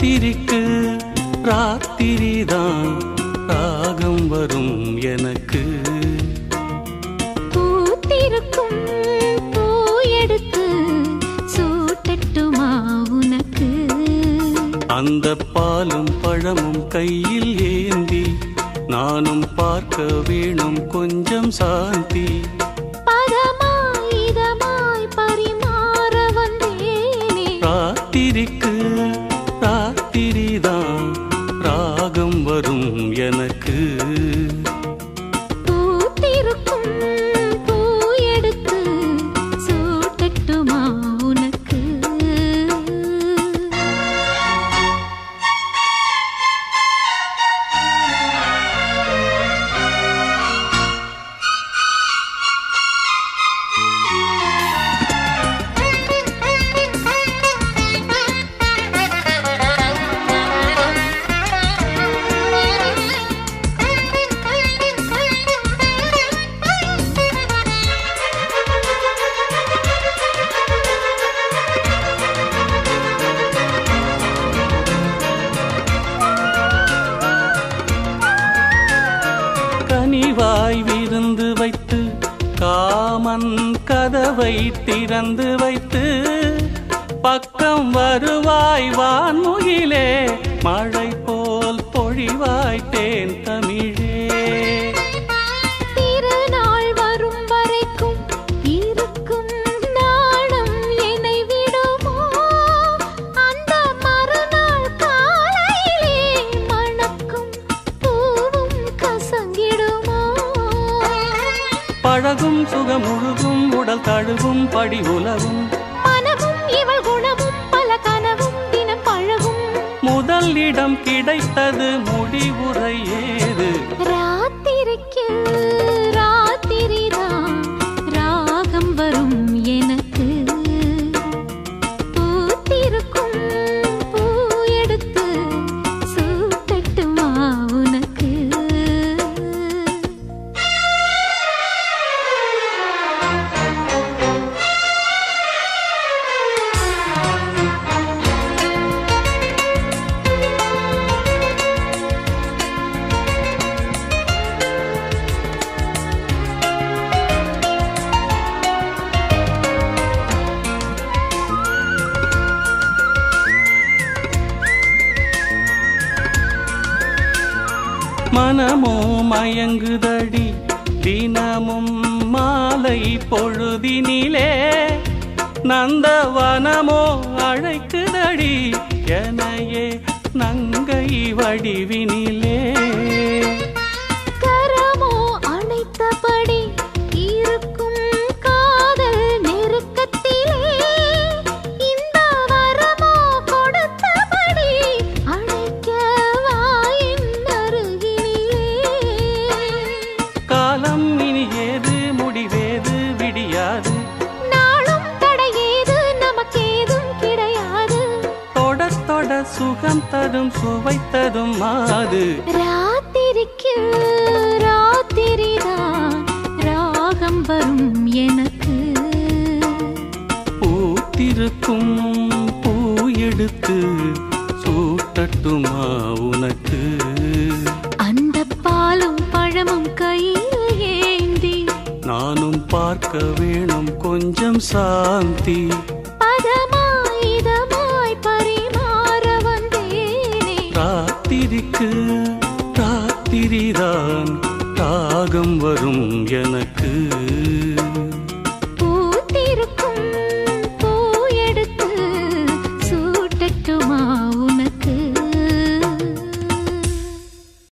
ராத்திரிக்கு ராத்திரிதான் ராகம் வரும் எனக்கு பூத்திருக்கும் பூ எடுத்து சூட்டட்டுமா உனக்கு அந்த பாலும் பழமும் கையில் ஏந்தி நானும் பார்க்க வேணும் கொஞ்சம் சாந்தி பதமாய் இதமாய் பரிமாற வந்தேனே ராத்திரிக்கு ராத்திரிதான் ராகம் வரும் எனக்கு பூத்திருக்கும் பூ எடுத்து சூட்டட்டுமா உனக்கு கனிவாய் விருந்து வைத்து காமன் கதவை திறந்து வைத்து பக்கம் வருவாய் வான்முகிலே மழை போல் பொழிவாய் தேன் தமிழே திருநாள் வரும் வரைக்கும் இருக்கும் நாணம் என்னை விடுமோ அந்த மறுநாள் காலையிலே மணக்கும் பூவும் கசங்கிடுமோ பழகும் சுகம் முழுகும் உடல் தழுவும் படி உலகும் மனமும் இவள் குணமும் பல கனவும் தினம் பழகும் முதல் இடம் கிடைத்தது முடிவுரை ஏது ராத்திரிக்கு ராத்திரிதான் ராகம் வரும் எனக்கு பூத்திருக்கும் பூ எடுத்து சூட்டட்டுமா உனக்கு மனமோ மயங்குதடி தினமும் மாலை பொழுதினிலே நந்தவனமோ அழைக்குதடி எனையே நங்கை வடிவினிலே கரமோ அணைத்தபடி இருக்கும் காதல் நெருக்கத்திலே இந்த வரமோ கொடுத்தபடி அழைக்க வாயின் அருகினிலே காலம் இனி ஏது முடிவேது விடியாது நாளும் தடையேது நமக்கேதும் கிடையாது தொட தொட சுகம் தரும் சுவைத்ததும் மாது ராத்திரிக்கு ராத்திரிதான் ராகம் வரும் எனக்கு பூத்திருக்கும் பூ எடுத்து சூட்டட்டுமா உனக்கு அந்த பாலும் பழமும் கையில் ஏந்தி நானும் பார்க்க வேணும் கொஞ்சம் சாந்தி பதமாய் இதமாய் பரிமாற வந்தேனே ராத்திரிக்கு ராத்திரிதான் ராகம் வரும் எனக்கு